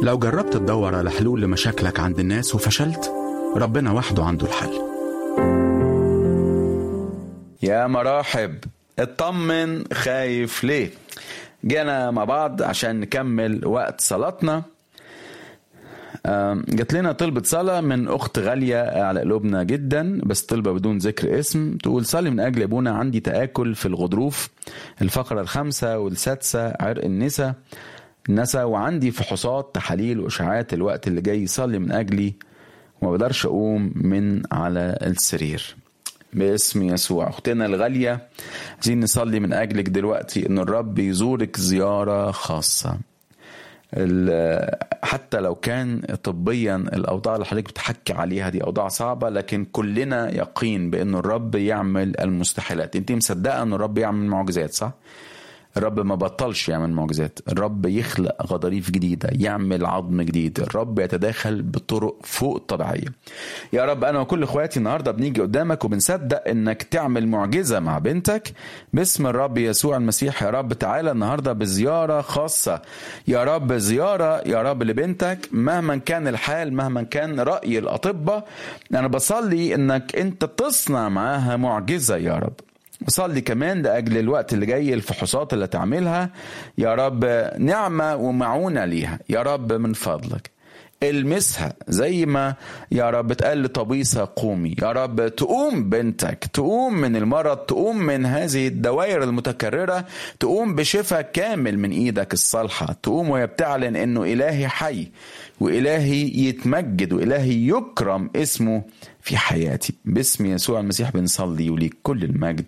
لو جربت تدور على حلول لمشاكلك عند الناس وفشلت ربنا وحده عنده الحل يا مراحب اطمن خايف ليه جينا مع بعض عشان نكمل وقت صلاتنا آم، جات لنا طلبة صلاة من أخت غالية على قلوبنا جدا بس طلبة بدون ذكر اسم تقول صلي من أجل أبونا عندي تآكل في الغضروف الفقرة الخامسة والسادسة عرق النسا النسا وعندي فحوصات تحاليل وإشاعات الوقت اللي جاي صلي من أجلي وما بقدرش أقوم من على السرير باسم يسوع اختنا الغاليه عايزين نصلي من اجلك دلوقتي ان الرب يزورك زياره خاصه ال- حتى لو كان طبيا الاوضاع اللي حضرتك بتحكي عليها دي اوضاع صعبه لكن كلنا يقين بان الرب يعمل المستحيلات انت مصدقه ان الرب يعمل معجزات صح الرب ما بطلش يعمل معجزات الرب يخلق غضاريف جديدة يعمل عظم جديد الرب يتداخل بطرق فوق الطبيعية يا رب أنا وكل إخواتي النهاردة بنيجي قدامك وبنصدق إنك تعمل معجزة مع بنتك باسم الرب يسوع المسيح يا رب تعالى النهاردة بزيارة خاصة يا رب زيارة يا رب لبنتك مهما كان الحال مهما كان رأي الأطباء أنا بصلي إنك أنت تصنع معاها معجزة يا رب بصلي كمان لأجل الوقت اللي جاي الفحوصات اللي تعملها يا رب نعمة ومعونة ليها يا رب من فضلك المسها زي ما يا رب تقال لطبيسة قومي يا رب تقوم بنتك تقوم من المرض تقوم من هذه الدوائر المتكررة تقوم بشفاء كامل من ايدك الصالحة تقوم وهي بتعلن انه الهي حي والهي يتمجد والهي يكرم اسمه في حياتي باسم يسوع المسيح بنصلي وليك كل المجد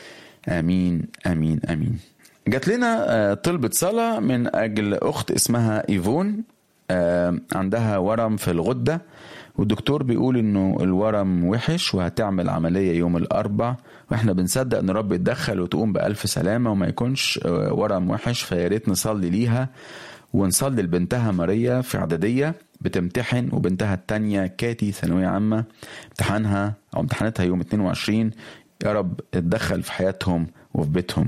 امين امين امين جات لنا آه، طلبة صلاة من أجل أخت اسمها إيفون آه، عندها ورم في الغدة والدكتور بيقول إنه الورم وحش وهتعمل عملية يوم الأربع وإحنا بنصدق إن رب يتدخل وتقوم بألف سلامة وما يكونش آه، ورم وحش فيا ريت نصلي ليها ونصلي لبنتها ماريا في إعدادية بتمتحن وبنتها التانية كاتي ثانوية عامة امتحانها أو امتحاناتها يوم 22 يا رب اتدخل في حياتهم وفي بيتهم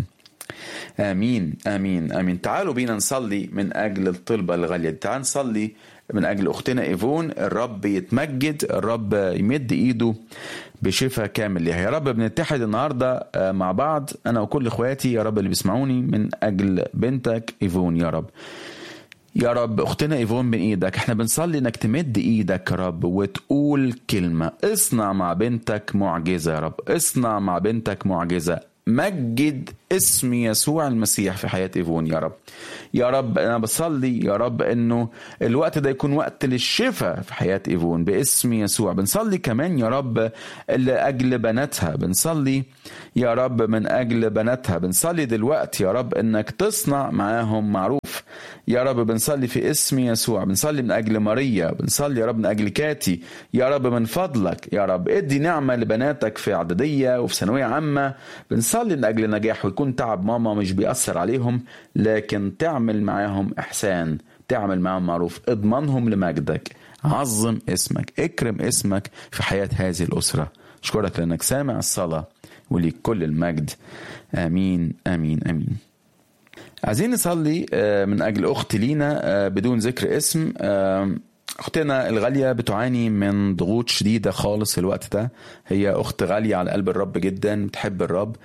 امين امين امين تعالوا بينا نصلي من اجل الطلبه الغاليه دي. تعال نصلي من اجل اختنا ايفون الرب يتمجد الرب يمد ايده بشفاء كامل ليها يا رب بنتحد النهارده آه، مع بعض انا وكل اخواتي يا رب اللي بيسمعوني من اجل بنتك ايفون يا رب يا رب اختنا ايفون من ايدك احنا بنصلي انك تمد ايدك يا رب وتقول كلمة اصنع مع بنتك معجزة يا رب اصنع مع بنتك معجزة مجد اسم يسوع المسيح في حياة ايفون يا رب يا رب انا بصلي يا رب انه الوقت ده يكون وقت للشفاء في حياة ايفون باسم يسوع بنصلي كمان يا رب لاجل بناتها بنصلي يا رب من اجل بناتها بنصلي دلوقتي يا رب انك تصنع معاهم معروف يا رب بنصلي في اسم يسوع بنصلي من اجل ماريا بنصلي يا رب من اجل كاتي يا رب من فضلك يا رب ادي نعمه لبناتك في اعداديه وفي ثانويه عامه بنصلي من اجل نجاح ويكون تعب ماما مش بيأثر عليهم لكن تعمل معاهم احسان تعمل معاهم معروف اضمنهم لمجدك عظم اسمك اكرم اسمك في حياه هذه الاسره اشكرك لانك سامع الصلاه وليك كل المجد امين امين امين عايزين نصلي آه، من اجل اخت لينا آه، بدون ذكر اسم آه، اختنا الغاليه بتعاني من ضغوط شديده خالص الوقت ده هي اخت غاليه على قلب الرب جدا بتحب الرب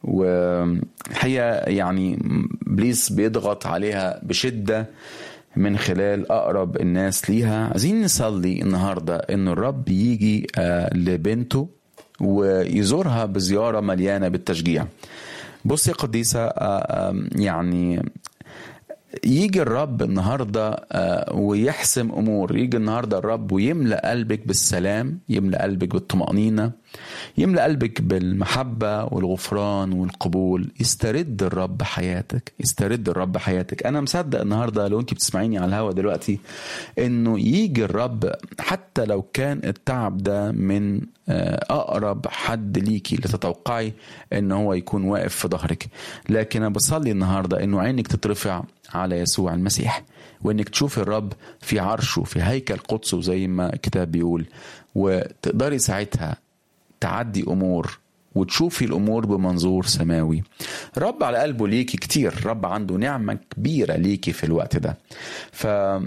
وهي يعني ابليس بيضغط عليها بشده من خلال اقرب الناس ليها عايزين نصلي النهارده ان الرب يجي آه، لبنته ويزورها بزياره مليانه بالتشجيع بص يا قديسه آه، آم، يعني يجي الرب النهارده آه، ويحسم امور يجي النهارده الرب ويملا قلبك بالسلام يملا قلبك بالطمانينه يملا قلبك بالمحبه والغفران والقبول يسترد الرب حياتك يسترد الرب حياتك انا مصدق النهارده لو انت بتسمعيني على الهوا دلوقتي انه يجي الرب حتى لو كان التعب ده من آه، اقرب حد ليكي لتتوقعي ان هو يكون واقف في ظهرك لكن انا بصلي النهارده انه عينك تترفع على يسوع المسيح وانك تشوفي الرب في عرشه في هيكل قدسه زي ما الكتاب بيقول وتقدري ساعتها تعدي امور وتشوفي الامور بمنظور سماوي رب على قلبه ليكي كتير رب عنده نعمه كبيره ليكي في الوقت ده ف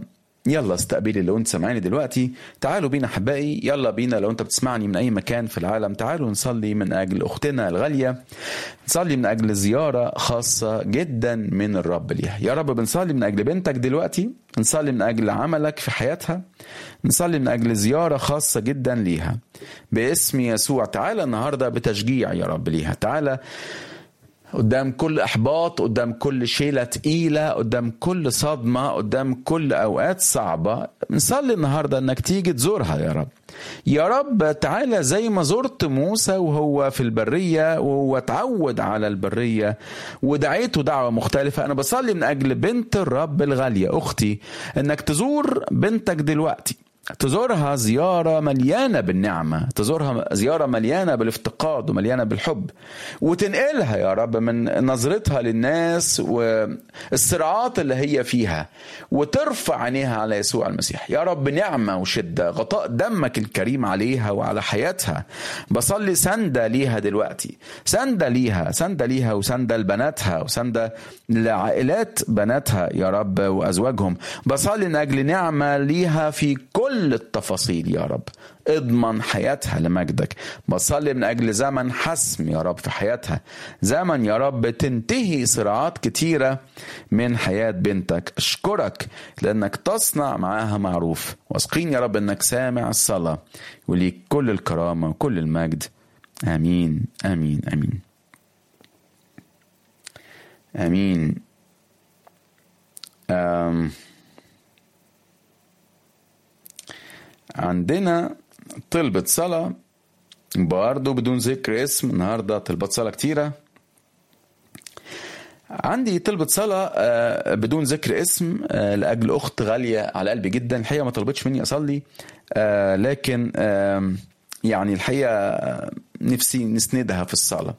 يلا استقبلي لو انت سامعاني دلوقتي تعالوا بينا احبائي يلا بينا لو انت بتسمعني من اي مكان في العالم تعالوا نصلي من اجل اختنا الغاليه نصلي من اجل زياره خاصه جدا من الرب ليها يا رب بنصلي من اجل بنتك دلوقتي نصلي من اجل عملك في حياتها نصلي من اجل زياره خاصه جدا ليها باسم يسوع تعالى النهارده بتشجيع يا رب ليها تعالى قدام كل احباط قدام كل شيله تقيله قدام كل صدمه قدام كل اوقات صعبه نصلي النهارده انك تيجي تزورها يا رب يا رب تعالى زي ما زرت موسى وهو في البريه وهو اتعود على البريه ودعيته دعوه مختلفه انا بصلي من اجل بنت الرب الغاليه اختي انك تزور بنتك دلوقتي تزورها زيارة مليانة بالنعمة تزورها زيارة مليانة بالافتقاد ومليانة بالحب وتنقلها يا رب من نظرتها للناس والصراعات اللي هي فيها وترفع عينيها على يسوع المسيح يا رب نعمة وشدة غطاء دمك الكريم عليها وعلى حياتها بصلي سندة ليها دلوقتي سندة ليها سندة ليها وسندة لبناتها وسندة لعائلات بناتها يا رب وأزواجهم بصلي من أجل نعمة ليها في كل كل التفاصيل يا رب اضمن حياتها لمجدك بصلي من اجل زمن حسم يا رب في حياتها زمن يا رب تنتهي صراعات كتيره من حياه بنتك اشكرك لانك تصنع معاها معروف واثقين يا رب انك سامع الصلاه وليك كل الكرامه وكل المجد امين امين امين امين أم عندنا طلبة صلاة برضه بدون ذكر اسم النهاردة طلبة صلاة كتيرة عندي طلبة صلاة بدون ذكر اسم لأجل أخت غالية على قلبي جدا الحقيقة ما طلبتش مني أصلي لكن يعني الحقيقة نفسي نسندها في الصلاة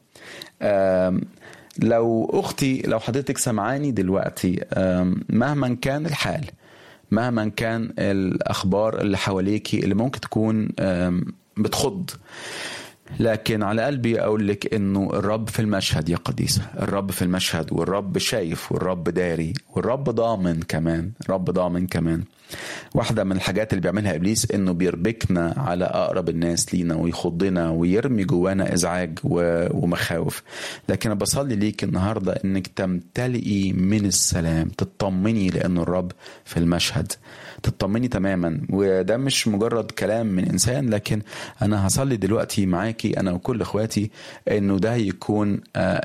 لو أختي لو حضرتك سمعاني دلوقتي مهما كان الحال مهما كان الاخبار اللي حواليكي اللي ممكن تكون بتخض لكن على قلبي اقول لك انه الرب في المشهد يا قديسه الرب في المشهد والرب شايف والرب داري والرب ضامن كمان رب ضامن كمان واحدة من الحاجات اللي بيعملها إبليس إنه بيربكنا على أقرب الناس لينا ويخضنا ويرمي جوانا إزعاج ومخاوف لكن أنا بصلي ليك النهاردة إنك تمتلئي من السلام تطمني لأنه الرب في المشهد تطمني تماما وده مش مجرد كلام من إنسان لكن أنا هصلي دلوقتي معاكي أنا وكل إخواتي إنه ده يكون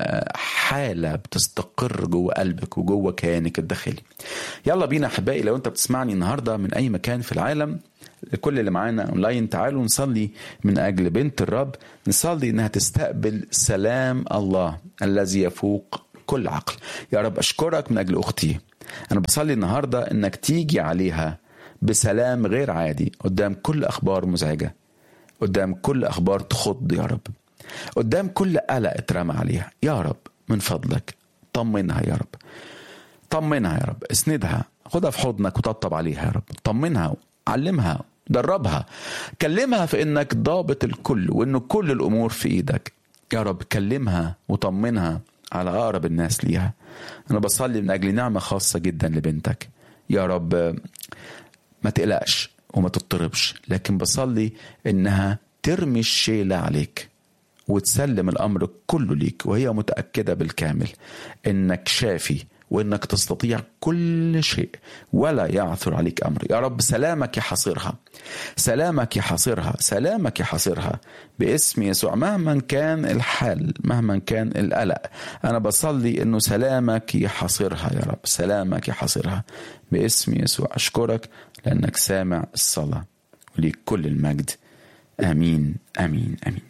حالة بتستقر جوه قلبك وجوه كيانك الداخلي يلا بينا أحبائي لو أنت بتسمعني النهارده من اي مكان في العالم كل اللي معانا اونلاين تعالوا نصلي من اجل بنت الرب نصلي انها تستقبل سلام الله الذي يفوق كل عقل يا رب اشكرك من اجل اختي انا بصلي النهارده انك تيجي عليها بسلام غير عادي قدام كل اخبار مزعجه قدام كل اخبار تخض يا رب قدام كل قلق اترمى عليها يا رب من فضلك طمنها يا رب طمنها يا رب اسندها خدها في حضنك وطبطب عليها يا رب طمنها علمها دربها كلمها في انك ضابط الكل وانه كل الامور في ايدك يا رب كلمها وطمنها على اقرب الناس ليها انا بصلي من اجل نعمه خاصه جدا لبنتك يا رب ما تقلقش وما تضطربش لكن بصلي انها ترمي الشيله عليك وتسلم الامر كله ليك وهي متاكده بالكامل انك شافي وانك تستطيع كل شيء ولا يعثر عليك امر يا رب سلامك يحاصرها سلامك يحاصرها سلامك يحاصرها باسم يسوع مهما كان الحال مهما كان القلق انا بصلي انه سلامك يحاصرها يا رب سلامك يحاصرها باسم يسوع اشكرك لانك سامع الصلاه وليك كل المجد امين امين امين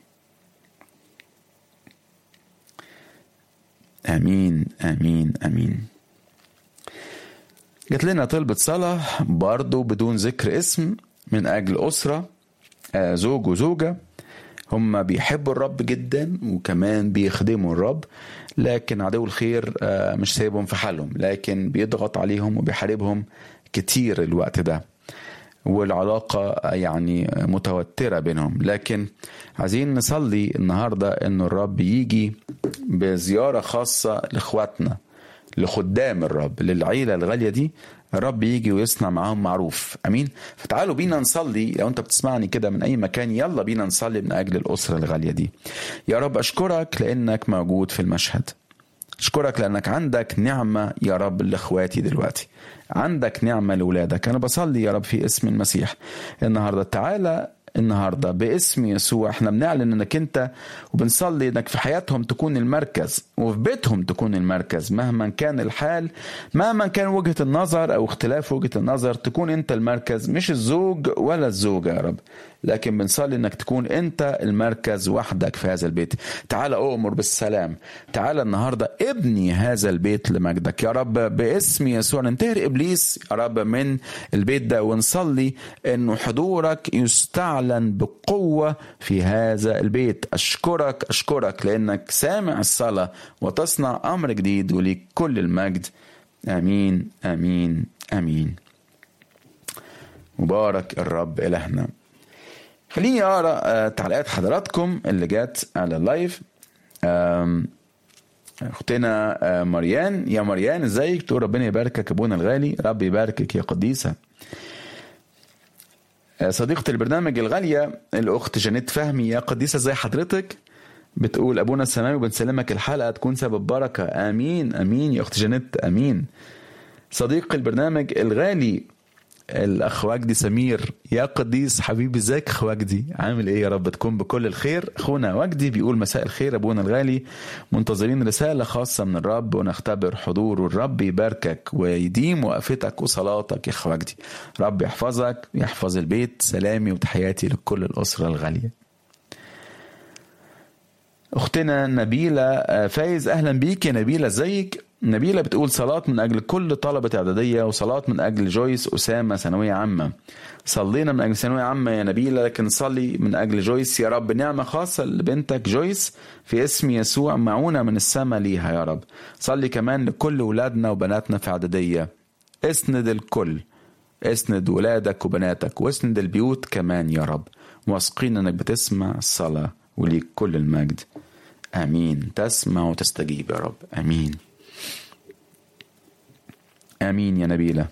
امين امين امين جات لنا طلبة صلاة برضو بدون ذكر اسم من أجل أسرة زوج وزوجة هم بيحبوا الرب جدا وكمان بيخدموا الرب لكن عدو الخير مش سايبهم في حالهم لكن بيضغط عليهم وبيحاربهم كتير الوقت ده والعلاقة يعني متوترة بينهم لكن عايزين نصلي النهاردة انه الرب يجي بزيارة خاصة لاخواتنا لخدام الرب للعيلة الغالية دي الرب يجي ويصنع معاهم معروف امين فتعالوا بينا نصلي لو انت بتسمعني كده من اي مكان يلا بينا نصلي من اجل الاسره الغاليه دي يا رب اشكرك لانك موجود في المشهد اشكرك لانك عندك نعمه يا رب لاخواتي دلوقتي عندك نعمه لاولادك انا بصلي يا رب في اسم المسيح النهارده تعالى النهارده باسم يسوع احنا بنعلن انك انت وبنصلي انك في حياتهم تكون المركز وفي بيتهم تكون المركز مهما كان الحال مهما كان وجهه النظر او اختلاف وجهه النظر تكون انت المركز مش الزوج ولا الزوجه يا رب لكن بنصلي انك تكون انت المركز وحدك في هذا البيت تعال اؤمر بالسلام تعال النهارده ابني هذا البيت لمجدك يا رب باسم يسوع ننتهر ابليس يا رب من البيت ده ونصلي انه حضورك يستعلن بقوه في هذا البيت اشكرك اشكرك لانك سامع الصلاه وتصنع امر جديد وليك كل المجد امين امين امين مبارك الرب الهنا خليني اقرا تعليقات حضراتكم اللي جت على اللايف اختنا مريان يا مريان ازيك تقول ربنا يباركك ابونا الغالي رب يباركك يا قديسه صديقة البرنامج الغالية الأخت جانيت فهمي يا قديسة زي حضرتك بتقول أبونا السماوي بنسلمك الحلقة تكون سبب بركة آمين آمين يا أخت جانيت آمين صديق البرنامج الغالي الاخ وجدي سمير يا قديس حبيبي ازيك اخ وجدي عامل ايه يا رب تكون بكل الخير اخونا وجدي بيقول مساء الخير ابونا الغالي منتظرين رساله خاصه من الرب ونختبر حضوره الرب يباركك ويديم وقفتك وصلاتك يا اخ وجدي رب يحفظك يحفظ البيت سلامي وتحياتي لكل الاسره الغاليه اختنا نبيله فايز اهلا بيك يا نبيله ازيك نبيلة بتقول صلاة من أجل كل طلبة إعدادية وصلاة من أجل جويس أسامة ثانوية عامة صلينا من أجل ثانوية عامة يا نبيلة لكن صلي من أجل جويس يا رب نعمة خاصة لبنتك جويس في اسم يسوع معونة من السماء ليها يا رب صلي كمان لكل ولادنا وبناتنا في إعدادية اسند الكل اسند ولادك وبناتك واسند البيوت كمان يا رب واثقين انك بتسمع الصلاة وليك كل المجد امين تسمع وتستجيب يا رب امين امين يا نبيله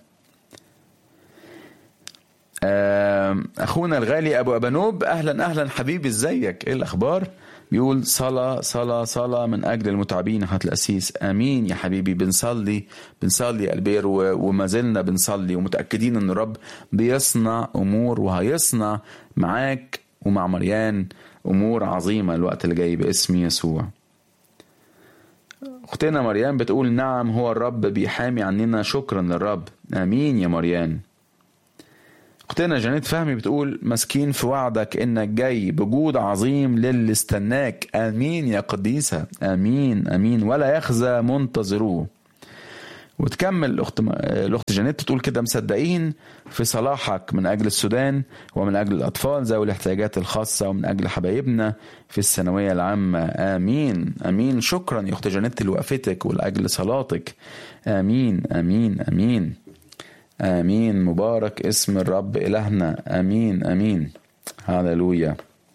اخونا الغالي ابو ابانوب اهلا اهلا حبيبي ازيك ايه الاخبار بيقول صلاة صلاة صلاة من أجل المتعبين حضرة الأسيس آمين يا حبيبي بنصلي بنصلي البير وما زلنا بنصلي ومتأكدين أن الرب بيصنع أمور وهيصنع معاك ومع مريان أمور عظيمة الوقت اللي جاي باسم يسوع اختنا مريان بتقول نعم هو الرب بيحامي عننا شكرا للرب امين يا مريان اختنا جانيت فهمي بتقول مسكين في وعدك انك جاي بجود عظيم للي استناك امين يا قديسة امين امين ولا يخزى منتظروه وتكمل الاخت الاخت جانيت تقول كده مصدقين في صلاحك من اجل السودان ومن اجل الاطفال ذوي الاحتياجات الخاصه ومن اجل حبايبنا في الثانويه العامه امين امين شكرا يا اخت جانيت لوقفتك ولاجل صلاتك امين امين امين امين مبارك اسم الرب الهنا امين امين هللويا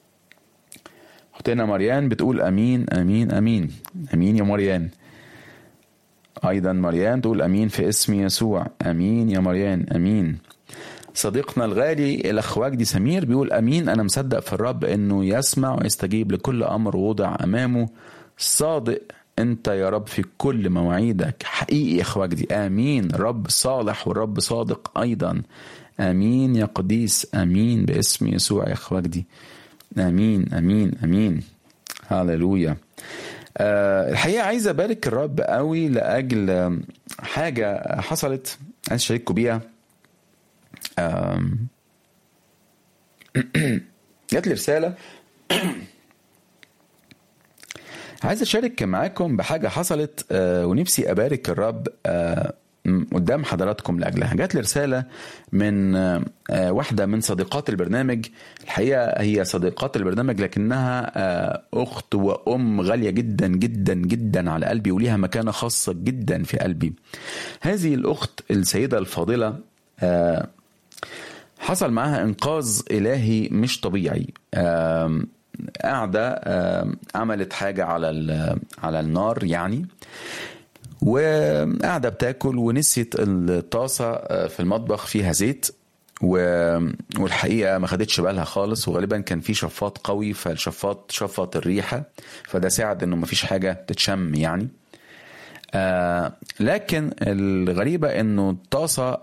اختنا مريان بتقول امين امين امين امين يا مريان ايضا مريان تقول امين في اسم يسوع امين يا مريان امين صديقنا الغالي الاخ وجدي سمير بيقول امين انا مصدق في الرب انه يسمع ويستجيب لكل امر وضع امامه صادق انت يا رب في كل مواعيدك حقيقي يا اخ وجدي امين رب صالح والرب صادق ايضا امين يا قديس امين باسم يسوع يا اخ وجدي امين امين امين هللويا أه الحقيقه عايز ابارك الرب قوي لاجل حاجه حصلت عايز اشارككم بيها جات لي رساله عايز اشارك معاكم بحاجه حصلت أه ونفسي ابارك الرب أه قدام حضراتكم لاجلها جات لي رساله من واحده من صديقات البرنامج الحقيقه هي صديقات البرنامج لكنها اخت وام غاليه جدا جدا جدا على قلبي وليها مكانه خاصه جدا في قلبي هذه الاخت السيده الفاضله حصل معها انقاذ الهي مش طبيعي قاعده عملت حاجه على على النار يعني وقاعده بتاكل ونسيت الطاسه في المطبخ فيها زيت و... والحقيقه ما خدتش بالها خالص وغالبا كان في شفاط قوي فالشفاط شفط الريحه فده ساعد انه ما فيش حاجه تتشم يعني آه لكن الغريبه انه الطاسه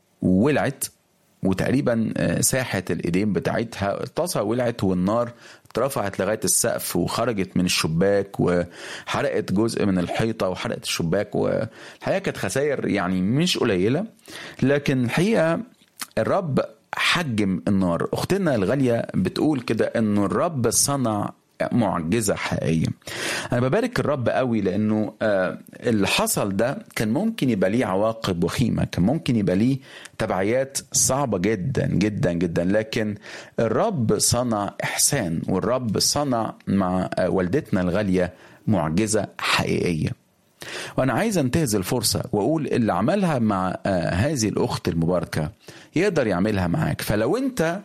ولعت وتقريبا ساحت الايدين بتاعتها الطاسه ولعت والنار اترفعت لغايه السقف وخرجت من الشباك وحرقت جزء من الحيطه وحرقت الشباك والحقيقه كانت خسائر يعني مش قليله لكن الحقيقه الرب حجم النار اختنا الغاليه بتقول كده انه الرب صنع معجزه حقيقيه انا ببارك الرب قوي لانه اللي حصل ده كان ممكن يبقى ليه عواقب وخيمه كان ممكن يبقى ليه تبعيات صعبه جدا جدا جدا لكن الرب صنع احسان والرب صنع مع والدتنا الغاليه معجزه حقيقيه وانا عايز انتهز الفرصه واقول اللي عملها مع هذه الاخت المباركه يقدر يعملها معاك فلو انت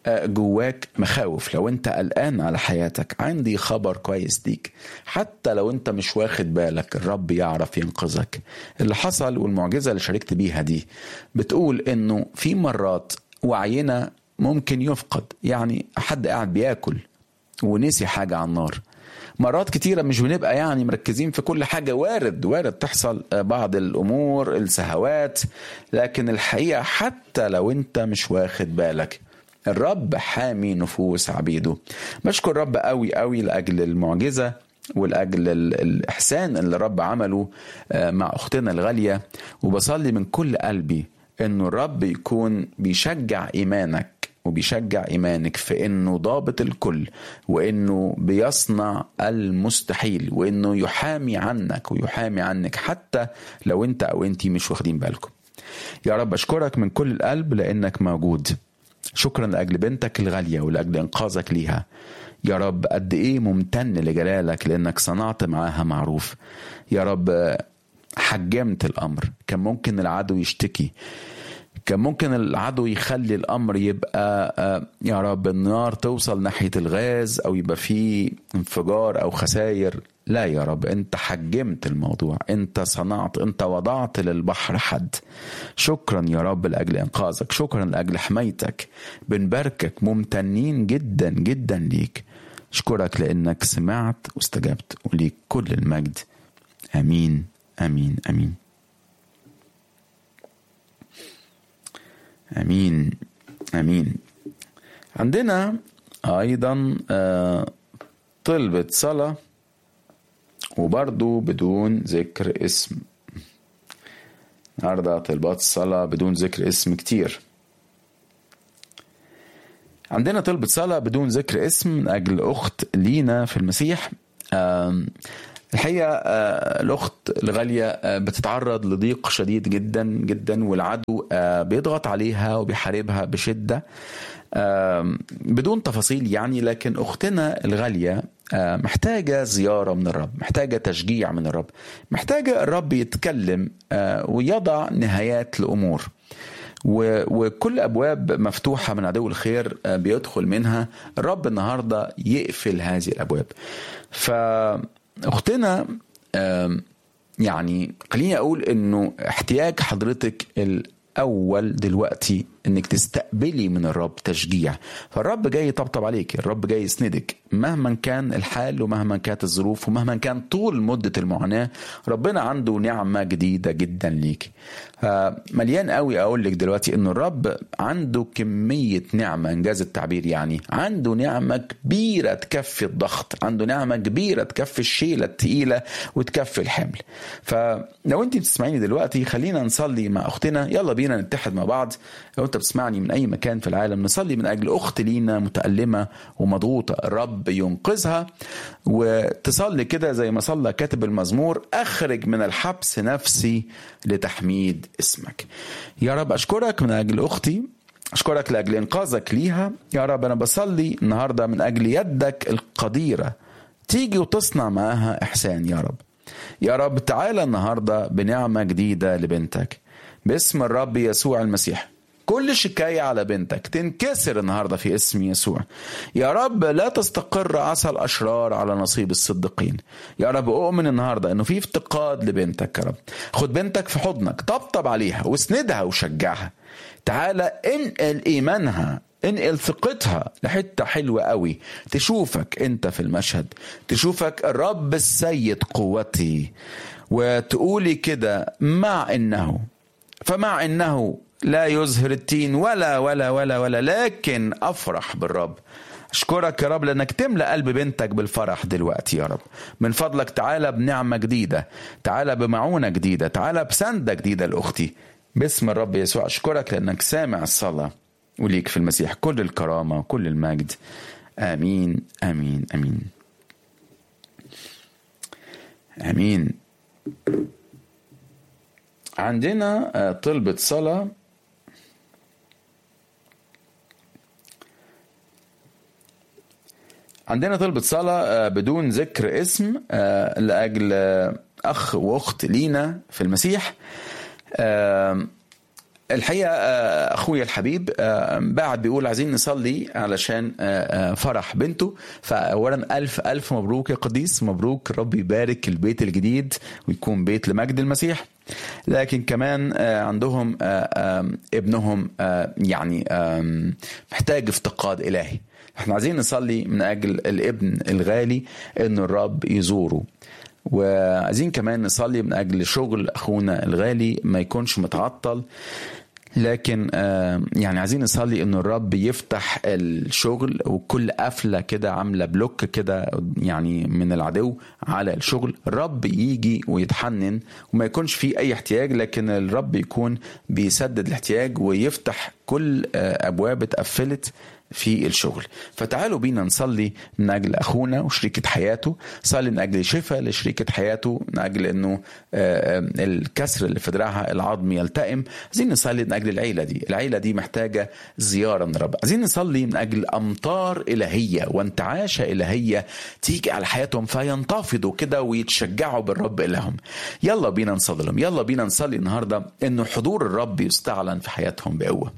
جواك مخاوف لو انت قلقان على حياتك عندي خبر كويس ليك حتى لو انت مش واخد بالك الرب يعرف ينقذك اللي حصل والمعجزة اللي شاركت بيها دي بتقول انه في مرات وعينا ممكن يفقد يعني حد قاعد بياكل ونسي حاجة على النار مرات كتيرة مش بنبقى يعني مركزين في كل حاجة وارد وارد تحصل بعض الأمور السهوات لكن الحقيقة حتى لو انت مش واخد بالك الرب حامي نفوس عبيده بشكر الرب قوي قوي لاجل المعجزه ولاجل الاحسان اللي الرب عمله مع اختنا الغاليه وبصلي من كل قلبي انه الرب يكون بيشجع ايمانك وبيشجع ايمانك في انه ضابط الكل وانه بيصنع المستحيل وانه يحامي عنك ويحامي عنك حتى لو انت او انتي مش واخدين بالكم يا رب اشكرك من كل القلب لانك موجود شكرا لاجل بنتك الغاليه ولاجل انقاذك ليها يا رب قد ايه ممتن لجلالك لانك صنعت معاها معروف يا رب حجمت الامر كان ممكن العدو يشتكي كان ممكن العدو يخلي الامر يبقى يا رب النار توصل ناحيه الغاز او يبقى فيه انفجار او خسائر لا يا رب انت حجمت الموضوع انت صنعت انت وضعت للبحر حد شكرا يا رب لاجل انقاذك شكرا لاجل حمايتك بنباركك ممتنين جدا جدا ليك اشكرك لانك سمعت واستجبت وليك كل المجد امين امين امين امين امين عندنا ايضا طلبة صلاه وبرضو بدون ذكر اسم النهاردة طلبات الصلاة بدون ذكر اسم كتير عندنا طلبة صلاة بدون ذكر اسم من أجل أخت لينا في المسيح الحقيقة الأخت الغالية بتتعرض لضيق شديد جدا جدا والعدو بيضغط عليها وبيحاربها بشدة بدون تفاصيل يعني لكن أختنا الغالية محتاجة زيارة من الرب محتاجة تشجيع من الرب محتاجة الرب يتكلم ويضع نهايات لأمور وكل أبواب مفتوحة من عدو الخير بيدخل منها الرب النهاردة يقفل هذه الأبواب فأختنا يعني خليني أقول أنه احتياج حضرتك الأول دلوقتي انك تستقبلي من الرب تشجيع فالرب جاي يطبطب عليك الرب جاي يسندك مهما كان الحال ومهما كانت الظروف ومهما كان طول مدة المعاناة ربنا عنده نعمة جديدة جدا ليك مليان قوي اقول لك دلوقتي ان الرب عنده كمية نعمة انجاز التعبير يعني عنده نعمة كبيرة تكفي الضغط عنده نعمة كبيرة تكفي الشيلة التقيلة وتكفي الحمل فلو انت بتسمعيني دلوقتي خلينا نصلي مع اختنا يلا بينا نتحد مع بعض لو انت بتسمعني من اي مكان في العالم نصلي من اجل اخت لينا متالمه ومضغوطه الرب ينقذها وتصلي كده زي ما صلى كاتب المزمور اخرج من الحبس نفسي لتحميد اسمك يا رب اشكرك من اجل اختي اشكرك لاجل انقاذك ليها يا رب انا بصلي النهارده من اجل يدك القديره تيجي وتصنع معاها احسان يا رب يا رب تعالى النهارده بنعمه جديده لبنتك باسم الرب يسوع المسيح كل شكاية على بنتك تنكسر النهاردة في اسم يسوع يا رب لا تستقر عسى الأشرار على نصيب الصديقين يا رب أؤمن النهاردة أنه في افتقاد لبنتك يا رب خد بنتك في حضنك طبطب عليها واسندها وشجعها تعالى انقل إيمانها انقل ثقتها لحتة حلوة قوي تشوفك انت في المشهد تشوفك الرب السيد قوتي وتقولي كده مع انه فمع انه لا يزهر التين ولا ولا ولا ولا لكن افرح بالرب اشكرك يا رب لانك تملا قلب بنتك بالفرح دلوقتي يا رب من فضلك تعالى بنعمه جديده تعالى بمعونه جديده تعالى بسنده جديده لاختي باسم الرب يسوع اشكرك لانك سامع الصلاه وليك في المسيح كل الكرامه وكل المجد امين امين امين امين عندنا طلبة صلاة عندنا طلبة صلاة بدون ذكر اسم لأجل أخ وأخت لينا في المسيح الحقيقة أخويا الحبيب بعد بيقول عايزين نصلي علشان فرح بنته فأولا ألف ألف مبروك يا قديس مبروك ربي يبارك البيت الجديد ويكون بيت لمجد المسيح لكن كمان عندهم ابنهم يعني محتاج افتقاد إلهي احنا عايزين نصلي من أجل الابن الغالي أن الرب يزوره وعايزين كمان نصلي من اجل شغل اخونا الغالي ما يكونش متعطل لكن يعني عايزين نصلي انه الرب يفتح الشغل وكل قفله كده عامله بلوك كده يعني من العدو على الشغل الرب يجي ويتحنن وما يكونش فيه اي احتياج لكن الرب يكون بيسدد الاحتياج ويفتح كل ابواب اتقفلت في الشغل فتعالوا بينا نصلي من أجل أخونا وشريكة حياته صلي من أجل شفاء لشريكة حياته من أجل أنه الكسر اللي في دراعها العظم يلتئم عايزين نصلي من أجل العيلة دي العيلة دي محتاجة زيارة من رب عايزين نصلي من أجل أمطار إلهية وانتعاشة إلهية تيجي على حياتهم فينتفضوا كده ويتشجعوا بالرب إلههم يلا بينا نصلي لهم يلا بينا نصلي النهاردة أنه حضور الرب يستعلن في حياتهم بقوة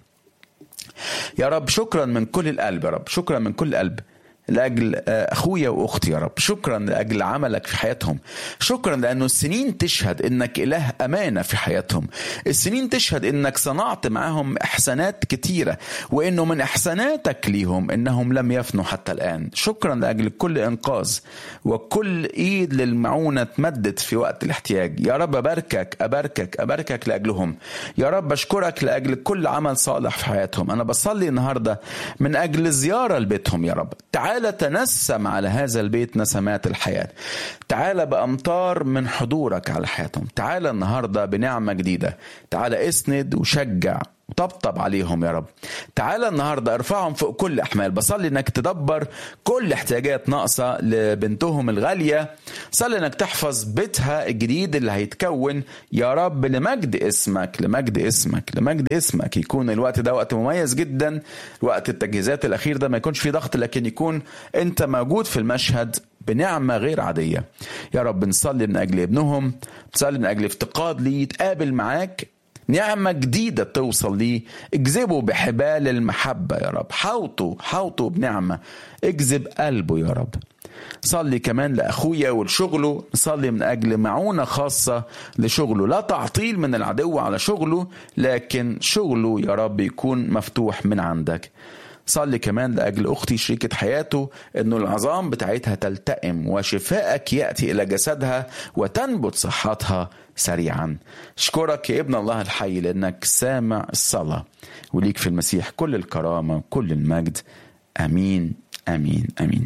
يا رب شكرا من كل القلب يا رب شكرا من كل القلب لاجل اخويا واختي يا رب شكرا لاجل عملك في حياتهم شكرا لانه السنين تشهد انك اله امانه في حياتهم السنين تشهد انك صنعت معهم احسانات كتيره وانه من احساناتك ليهم انهم لم يفنوا حتى الان شكرا لاجل كل انقاذ وكل ايد للمعونه تمدت في وقت الاحتياج يا رب اباركك اباركك اباركك لاجلهم يا رب اشكرك لاجل كل عمل صالح في حياتهم انا بصلي النهارده من اجل زياره لبيتهم يا رب تعال تعالى تنسم على هذا البيت نسمات الحياة تعالى بأمطار من حضورك على حياتهم تعالى النهاردة بنعمة جديدة تعالى اسند وشجع وطبطب عليهم يا رب تعالى النهاردة ارفعهم فوق كل أحمال بصلي انك تدبر كل احتياجات ناقصة لبنتهم الغالية صلي انك تحفظ بيتها الجديد اللي هيتكون يا رب لمجد اسمك لمجد اسمك لمجد اسمك يكون الوقت ده وقت مميز جدا وقت التجهيزات الأخير ده ما يكونش فيه ضغط لكن يكون انت موجود في المشهد بنعمة غير عادية يا رب نصلي من أجل ابنهم نصلي من أجل افتقاد ليه يتقابل معاك نعمة جديدة توصل ليه اجذبه بحبال المحبة يا رب حوطه حوطه بنعمة اجذب قلبه يا رب صلي كمان لأخويا ولشغله نصلي من أجل معونة خاصة لشغله لا تعطيل من العدو على شغله لكن شغله يا رب يكون مفتوح من عندك صلي كمان لأجل أختي شريكة حياته أنه العظام بتاعتها تلتئم وشفائك يأتي إلى جسدها وتنبت صحتها سريعا اشكرك يا ابن الله الحي لأنك سامع الصلاة وليك في المسيح كل الكرامة وكل المجد أمين أمين أمين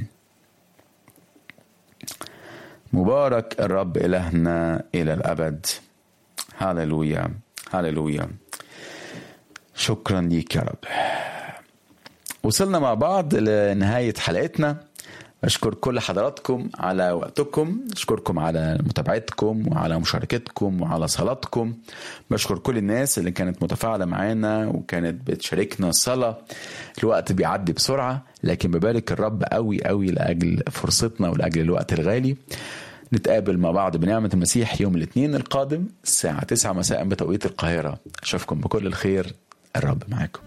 مبارك الرب إلهنا إلى الأبد هللويا هللويا شكرا ليك يا رب وصلنا مع بعض لنهاية حلقتنا أشكر كل حضراتكم على وقتكم أشكركم على متابعتكم وعلى مشاركتكم وعلى صلاتكم بشكر كل الناس اللي كانت متفاعلة معانا وكانت بتشاركنا الصلاة الوقت بيعدي بسرعة لكن ببارك الرب قوي قوي لأجل فرصتنا ولأجل الوقت الغالي نتقابل مع بعض بنعمة المسيح يوم الاثنين القادم الساعة 9 مساء بتوقيت القاهرة أشوفكم بكل الخير الرب معاكم